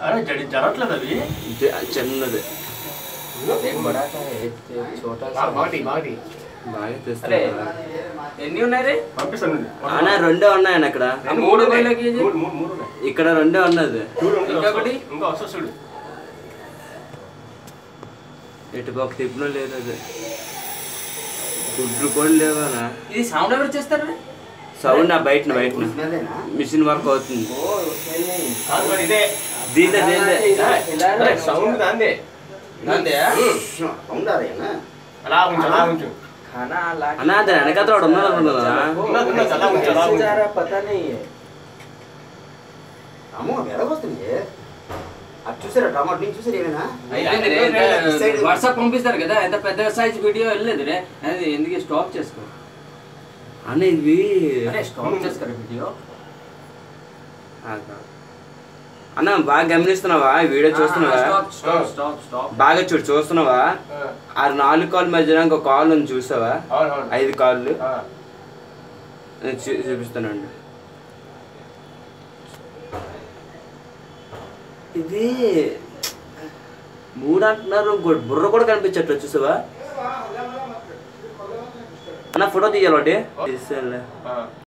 అరే జడి జరగట్లేదు అవి జ- చిన్నది एक बड़ा था एक एक छोटा सा బాగా బాగా బాగా अरे తెస్తాను ఎన్ని ఉన్నాయి రే పంపిస్తాను అన్న రెండే ఉన్నాయన్న ఇక్కడ మూడు వేల కేజీ మూడు మూడు మూడు ఉన్నాయి. ఇక్కడ రెండే ఉన్నది చూడు ఇంకా ఇంకొకటి? వస్తా- ఇంకా వస్తా చూడు ఇటు పక్క తిప్పులో లేదు అది గుడ్లు కూడా లేవనా ఇది సౌండ్ ఎవరు చేస్తారు రే సౌండ్ నా బయట బయట మిషన్ వర్క్ అవుతుంది ఓ उसमें नहीं కాదు మరి ఇదే దీంతో దీంతో అరే, సౌండ్ దాందే నాందే అలా ఉంచు అలా ఉంచు खाना ला అన్న దాని వెనకాల వాడు ఉన్నాడు అనుకున్నా ఉన్నది, ఉన్నది, అలా ఉంచు అలా कैसे ఉంచు जा रहा पता नहीं है అమ్మో ఎలాగొస్తుంది అది చూసారా టమాటో నేను చూసారు ఏమైనా అయిపోయింది రే ఎంత వాట్సాప్ పంపిస్తారు కదా ఎంత పెద్ద సైజ్ వీడియో వెళ్ళలేదు రే అది ఎందుకు స్టాప్ చేసుకో అన్న ఇవి అరే స్టాప్ చేసుకోరు వీడియో ఆగు. అన్న బాగా గమనిస్తున్నావా ఈ వీడియో చూస్తున్నావా స్టాప్ స్టాప్ స్టాప్ స్టాప్ బాగా చూడు చూస్తున్నావా ఆ, ఆ నాలుగు కాల్ మధ్యన ఇంకో కాల్ ఉంది చూసావా అవును అవును ఐదు కాళ్ళు ఆ, నేను చూ- చూపిస్తానండి ఇది మూడు అంటున్నారు ఇంకోటి బుర్ర కూడా కనిపించట్లేదు చూసావా అన్న ఫోటో తీయాలి ఒకటి తీసేయాలి ఆ.